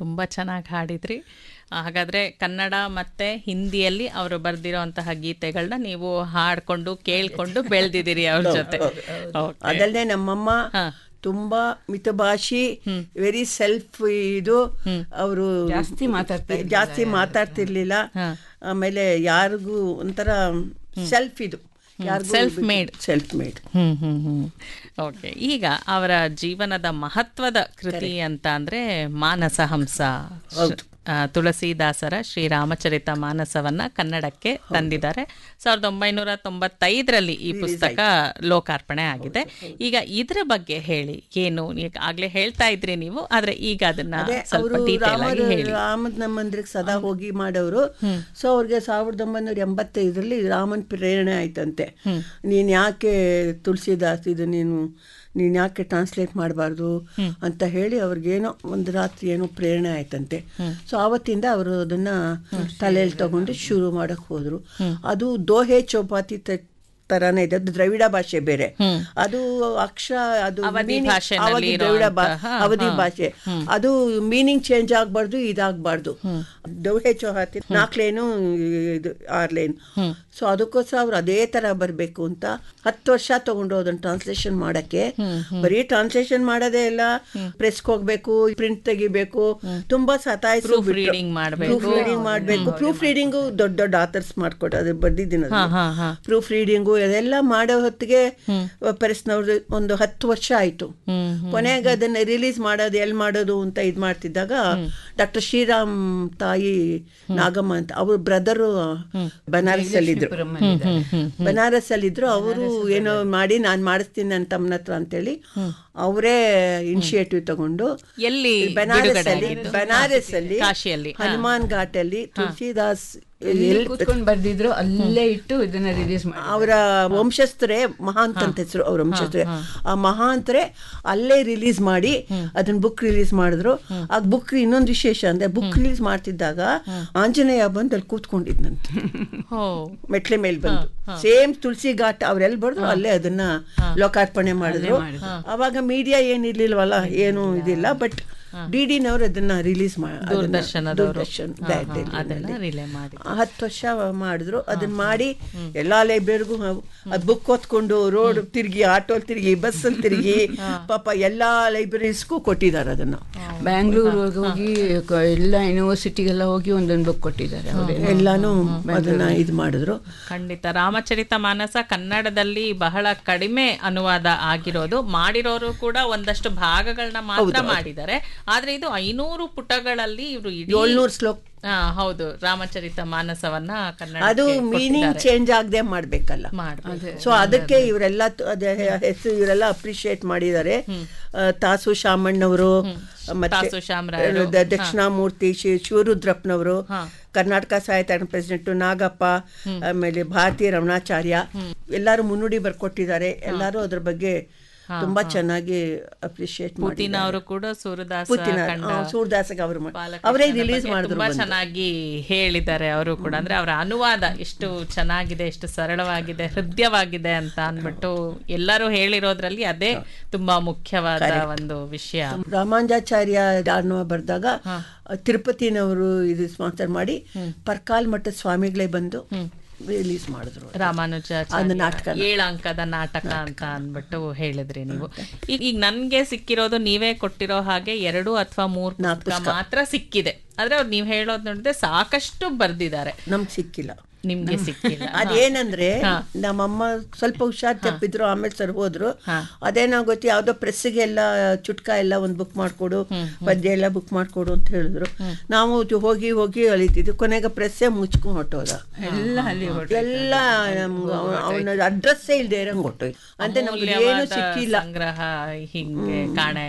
ತುಂಬ ಚೆನ್ನಾಗಿ ಹಾಡಿದ್ರಿ ಹಾಗಾದರೆ ಕನ್ನಡ ಮತ್ತು ಹಿಂದಿಯಲ್ಲಿ ಅವರು ಬರೆದಿರೋಂತಹ ಗೀತೆಗಳನ್ನ ನೀವು ಹಾಡ್ಕೊಂಡು ಕೇಳ್ಕೊಂಡು ಬೆಳೆದಿದ್ದೀರಿ ಅವ್ರ ಜೊತೆ ಓಕೆ ಅದಲ್ಲದೆ ನಮ್ಮಮ್ಮ ತುಂಬಾ ಮಿತಭಾಷಿ ವೆರಿ ಸೆಲ್ಫ್ ಇದು ಅವರು ಜಾಸ್ತಿ ಮಾತಾಡ್ತಾ ಇರ್ಲಿಲ್ಲ ಜಾಸ್ತಿ ಮಾತಾಡ್ತಿರ್ಲಿಲ್ಲ ಆಮೇಲೆ ಯಾರಿಗೂ ಒಂಥರ ಸೆಲ್ಫ್ ಇದು ಯಾರಿಗೂ Self made. Self made hmm hmm hmm okay ಈಗ ಅವರ ಜೀವನದ ಮಹತ್ವದ ಕೃತಿ ಅಂತ ಅಂದ್ರೆ ಮಾನಸ ಹಂಸ ಆ, ತುಳಸಿದಾಸರ ಶ್ರೀರಾಮಚರಿತ ಮಾನಸವನ್ನ ಕನ್ನಡಕ್ಕೆ ತಂದಿದ್ದಾರೆ ಸಾವಿರದ ಒಂಬೈನೂರ ತೊಂಬತ್ತೈದರಲ್ಲಿ ಈ ಪುಸ್ತಕ ಲೋಕಾರ್ಪಣೆ ಆಗಿದೆ ಈಗ ಇದ್ರ ಬಗ್ಗೆ ಹೇಳಿ ಏನು ಈಗ ಆಗ್ಲೇ ಹೇಳ್ತಾ ಇದ್ರಿ ನೀವು ಆದ್ರೆ ಈಗ ಅದನ್ನ ಸ್ವಲ್ಪ ಅವರು ಡೀಟೇಲ್ ಆಗಿ ಹೇಳಿ ರಾಮನ ಮಂದಿರಕ್ಕೆ ಸದಾ ಹೋಗಿ ಮಾಡೋರು ಸೊ ಅವ್ರಿಗೆ ಸಾವಿರದ ಒಂಬೈನೂರ ಎಂಬತ್ತೈದರಲ್ಲಿ ರಾಮನ್ ಪ್ರೇರಣೆ ಆಯ್ತಂತೆ ನೀನ್ ಯಾಕೆ ತುಳಸಿದಾಸ್ ಇದು ನೀನು ನೀನ್ ಯಾಕೆ ಟ್ರಾನ್ಸ್ಲೇಟ್ ಮಾಡಬಾರ್ದು ಅಂತ ಹೇಳಿ ಅವ್ರಿಗೇನೋ ಒಂದು ರಾತ್ರಿ ಏನೋ ಪ್ರೇರಣೆ ಆಯ್ತಂತೆ ಸೊ ಆವತ್ತಿಂದ ಅವರು ಅದನ್ನ ತಲೆಯಲ್ಲಿ ತಗೊಂಡು ಶುರು ಮಾಡಕ್ ಹೋದ್ರು ಅದು ದೋಹೆ ಚೌಪಾತಿ ತ- ತರಾನೇ ಇದೆ ಅದು ದ್ರವಿಡ ಭಾಷೆ ಬೇರೆ ಅದು ಅಕ್ಷರ ಅದು ಅವಧಿ meaning- ಭಾಷೆನಲ್ಲಿ ಅವಧಿ ದ್ರವಿಡ ಭಾ- ಇರುವಂತಹ, ಅವಧಿ ಭಾಷೆ ಅದು ಮೀನಿಂಗ್ ಚೇಂಜ್ ಆಗ್ಬಾರ್ದು ಇದಾಗಬಾರ್ದು ದೌಹೆ ಚೌಹಾತಿ ನಾಲ್ಕು ಲೈನು ಇದು ಆರು ಲೈನ್ ಸೊ ಅದಕ್ಕೋಸ್ಕರ ಅವ್ರು ಅದೇ ತರ ಬರಬೇಕು ಅಂತ ಹತ್ತು ವರ್ಷ ತಗೊಂಡು ಅದನ್ನ ಟ್ರಾನ್ಸ್ಲೇಷನ್ ಮಾಡಕ್ಕೆ ಬರೀ ಟ್ರಾನ್ಸ್ಲೇಷನ್ ಮಾಡೋದೇ ಇಲ್ಲ ಪ್ರೆಸ್ಗೆ ಹೋಗ್ಬೇಕು ಪ್ರಿಂಟ್ ತೆಗಿಬೇಕು ತುಂಬಾ ಸತಾಯಿಸಿ Proof reading ಮಾಡ್ಬೇಕು. ಪ್ರೂಫ್ ರೀಡಿಂಗ್ ಮಾಡಬೇಕು ಪ್ರೂಫ್ ರೀಡಿಂಗು ದೊಡ್ಡ ದೊಡ್ಡ ಆಥರ್ಸ್ ಮಾಡ್ಕೊಟ್ಟು ಅದು ಬರ್ದಿದ್ದೀನಿ ಹಾ, ಹಾ. ಪ್ರೂಫ್ ರೀಡಿಂಗು ಅದೆಲ್ಲ ಮಾಡೋ ಹೊತ್ತಿಗೆ ಪ್ರೆಸ್ನವ್ರದ್ದು ಒಂದು ಹತ್ತು ವರ್ಷ ಆಯ್ತು ಕೊನೆಗೆ ಅದನ್ನ ರಿಲೀಸ್ ಮಾಡೋದು ಎಲ್ಲಿ ಮಾಡೋದು ಅಂತ ಇದು ಮಾಡ್ತಿದ್ದಾಗ ಡಾಕ್ಟರ್ ಶ್ರೀರಾಮ್ ತಾಯಿ ನಾಗಮ್ಮ ಅಂತ ಅವ್ರ ಬ್ರದರು ಬನಾರಸ್ ಅಲ್ಲಿ ಇದ್ರು ಬನಾರಸ್ ಅಲ್ಲಿ ಇದ್ರು ಅವರು ಏನೋ ಮಾಡಿ ನಾನು ಮಾಡಿಸ್ತೀನಿ ನನ್ನ ತಮ್ಮನ ಹತ್ರ ಅಂತೇಳಿ ಅವರೇ ಇನಿಷಿಯೇಟಿವ್ ತಗೊಂಡು ಎಲ್ಲಿ ಬನಾರಸ್ ಬಿಡುಗಡೆ ಅಲ್ಲಿ ಆಗಿದ್ದು? ಬನಾರಸ್ ಅಲ್ಲಿ ಕಾಶಿಯಲ್ಲಿ ಹಾ. ಹನುಮಾನ್ ಘಾಟ್ ಅಲ್ಲಿ ತುಳಸಿದಾಸ್ ಎಲ್ಲಿ ಕೂತ್ಕೊಂಡು ಬರ್ದಿದ್ರು ಅಲ್ಲೇ ಇಟ್ಟು ಇದನ್ನ ರಿಲೀಸ್ ಮಾಡಿ ಅವರ ವಂಶಸ್ಥರೇ ಮಹಾಂತ್ ಅಂತ ಹೆಸರು ಅವ್ರ ವಂಶಸ್ಥರೇ ಆ ಮಹಾಂತರೇ ಅಲ್ಲೇ ರಿಲೀಸ್ ಮಾಡಿ ಅದನ್ನ ಬುಕ್ ರಿಲೀಸ್ ಮಾಡಿದ್ರು ಆ ಬುಕ್ ಇನ್ನೊಂದು ವಿಶೇಷ ಅಂದ್ರೆ ಬುಕ್ ರಿಲೀಸ್ ಮಾಡ್ತಿದ್ದಾಗ ಆಂಜನೇಯ ಬಂದು ಅಲ್ಲಿ ಕೂತ್ಕೊಂಡಿದ್ನಂತೆ ಓ ಮೆಟ್ಲೆ ಮೇಲೆ ಬಂದು ಸೇಮ್ ತುಳಸಿ ಘಾಟ್ ಅವ್ರೆಲ್ಲಿ ಬರೆದ್ರು ಅಲ್ಲೇ ಅದನ್ನ ಲೋಕಾರ್ಪಣೆ ಮಾಡಿದ್ರು ಅವಾಗ ಮೀಡಿಯಾ ಏನಿರ್ಲಿಲ್ವಲ್ಲ ಏನು ಇದಿಲ್ಲ ಬಟ್ ಡಿ ಡಿನವ್ರು ಅದನ್ನ ರಿಲೀಸ್ ದೂರದರ್ಶನದವರು. ದೂರದರ್ಶನ್ ಹಾ, ಹಾ, ಅದೆಲ್ಲ ರಿಲೇ ಮಾಡಿ ಹತ್ತು ವರ್ಷ ಮಾಡಿದ್ರು ಅದನ್ನ ಮಾಡಿ ಎಲ್ಲಾ ಲೈಬ್ರರಿಗೂ ಅದ್ ಬುಕ್ ಹೊತ್ಕೊಂಡು ರೋಡ್ ತಿರುಗಿ ಆಟೋಲ್ ತಿರುಗಿ ಬಸ್ಸಲ್ಲಿ ತಿರುಗಿ ಪಾಪ ಎಲ್ಲಾ ಲೈಬ್ರರೀಸ್ಗೂ ಕೊಟ್ಟಿದ್ದಾರೆ ಅದನ್ನ ಬ್ಯಾಂಗ್ಳೂರ್ ಹೋಗಿ ಕ- ಎಲ್ಲ ಯೂನಿವರ್ಸಿಟಿಗೆಲ್ಲ ಹೋಗಿ ಒಂದೊಂದು ಬುಕ್ ಕೊಟ್ಟಿದ್ದಾರೆ ಅವರೇ ಎಲ್ಲಾನು ಅದನ್ನ ಇದು ಮಾಡಿದ್ರು ಖಂಡಿತ ರಾಮಚರಿತ ಮಾನಸ ಕನ್ನಡದಲ್ಲಿ ಬಹಳ ಕಡಿಮೆ ಅನುವಾದ ಆಗಿರೋದು ಮಾಡಿರೋರು ಕೂಡ ಒಂದಷ್ಟು ಭಾಗಗಳನ್ನ ಮಾತ್ರ ಮಾಡಿದ್ದಾರೆ ಆದ್ರೆ ಇದು ಐನೂರು ಪುಟಗಳಲ್ಲಿ ಇವರು ಇಡೀ ಏಳ್ನೂರು ಶ್ಲೋಕ ಹಾ, ಹೌದು ರಾಮಚರಿತ ಮಾನಸವನ್ನ ಕನ್ನಡ ಅದು ಮೀನಿಂಗ್ ಚೇಂಜ್ ಆಗದೆ ಮಾಡ್ಬೇಕಲ್ಲ ಮಾಡ್ಬೇಕು ಸೊ ಅದಕ್ಕೆ ಇವರೆಲ್ಲ ತ- ಅದೇ ಹೆಸರು ಇವರೆಲ್ಲ ಅಪ್ರಿಶಿಯೇಟ್ ಮಾಡಿದ್ದಾರೆ ಆ, ತಾಸು ಶಾಮಣ್ಣವರು ಮತ್ತೆ ತಾಸು ಶಾಮರಾಯರು. ದ- ದಕ್ಷಿಣಾಮೂರ್ತಿ ಶಿ ಶಿವರುದ್ರಪ್ಪನವರು ಕರ್ನಾಟಕ ಸಾಹಿತ್ಯ ಪ್ರೆಸಿಡೆಂಟ್ ನಾಗಪ್ಪ ಆಮೇಲೆ ಭಾರತೀಯ ರಮಣಾಚಾರ್ಯ ಎಲ್ಲರೂ ಮುನ್ನುಡಿ ಬರ್ಕೊಟ್ಟಿದ್ದಾರೆ ಎಲ್ಲರೂ ಅದ್ರ ಬಗ್ಗೆ ತುಂಬಾ ಚೆನ್ನಾಗಿ ಅಪ್ರಿಶಿಯೇಟ್ ಪುತಿನ ಅವರು ಕೂಡ ಸೂರದಾಸ ಪುತಿನ ಕಂಡ ಸೂರ್ದಾಸಗೆ ಅವರು ಬಾಲಕೃಷ್ಣನ ಅವರೇ ಬಗ್ಗೆ ರಿಲೀಸ್ ಮಾಡಿದ್ರು ತುಂಬಾ ಚೆನ್ನಾಗಿ ಹೇಳಿದ್ದಾರೆ ಅವರು ಕೂಡ ಅಂದ್ರೆ ಅವರ ಅನುವಾದ ಎಷ್ಟು ಚೆನ್ನಾಗಿದೆ ಎಷ್ಟು ಸರಳವಾಗಿದೆ ಹೃದಯವಾಗಿದೆ ಅಂತ ಅಂದ್ಬಿಟ್ಟು ಎಲ್ಲರೂ ಹೇಳಿರೋದ್ರಲ್ಲಿ ಅದೇ ತುಂಬಾ ಮುಖ್ಯವಾದ ಒಂದು ವಿಷಯ ರಾಮಾಂಜಾಚಾರ್ಯ ದಾರ್ನವ ಬರೆದಾಗ ತಿರುಪತಿನವರು ಇದು ಸ್ಪಾನ್ಸರ್ ಮಾಡಿ ಪರ್ಕಾಲ್ ಮಠದ ಸ್ವಾಮಿಗಳೇ ಬಂದು ರಿಲೀಸ್ ಮಾಡಿದ್ರು ರಾಮಾನುಜ ಅದು ನಾಟಕ. ಏಳು ಅಂಕದ ನಾಟಕ ಅಂತ ಅಂದ್ಬಿಟ್ಟು ಹೇಳಿದ್ರಿ ನೀವು ಈಗ ಈಗ ನನ್ಗೆ ಸಿಕ್ಕಿರೋದು ನೀವೇ ಕೊಟ್ಟಿರೋ ಹಾಗೆ ಎರಡು ಅಥವಾ ಮೂರು ಪುಸ್ತಕ ಮಾತ್ರ ಸಿಕ್ಕಿದೆ ಆದ್ರೆ ಅವ್ರು ನೀವು ಹೇಳೋದ್ ನೋಡಿದ್ರೆ ಸಾಕಷ್ಟು ಬರ್ದಿದ್ದಾರೆ ನಮ್ಗೆ ಸಿಕ್ಕಿಲ್ಲ ನಿಮ್ಗೆ ಸಿಕ್ಕಿಲ್ಲ ಅದೇನಂದ್ರೆ ನಮ್ಮಮ್ಮ ಸ್ವಲ್ಪ ಹುಷಾರ್ ತಪ್ಪಿದ್ರು ಆಮೇಲೆ ಸರ್ ಹೋದ್ರು ಅದೇನಾಗುತ್ತೆ ಯಾವ್ದೋ ಪ್ರೆಸ್ಸಿಗೆಲ್ಲ ಚುಟ್ಕ ಎಲ್ಲ ಒಂದ್ ಬುಕ್ ಮಾಡ್ಕೊಡು ಪದ್ಯ ಎಲ್ಲ ಬುಕ್ ಮಾಡ್ಕೊಡು ಅಂತ ಹೇಳಿದ್ರು ನಾವು ಜೊ- ಹೋಗಿ ಹೋಗಿ ಅಲಿತಿದ್ವಿ ಕೊನೆಗೆ ಪ್ರೆಸ್ಸೇ ಮುಚ್ಕೊಂಡ್ ಹೊಟ್ಟೋದ ಎಲ್ಲ ಅಲ್ಲಿ ಹೊರಟು ಎಲ್ಲ ನಮ್ಗೆ ಅವನ ಅಡ್ರೆಸ್ಸೇ ಇಲ್ದೇ ಇರಂಗ್ ಹೊಟ್ಟೋಯ್ತು ಅಂತ ನಮ್ಗೆ ಏನು ಅಮೂಲ್ಯವಾದ ಸಿಕ್ಕಿಲ್ಲ ಸಂಗ್ರಹ ಹಿಂಗೆ ಕಾಣೆ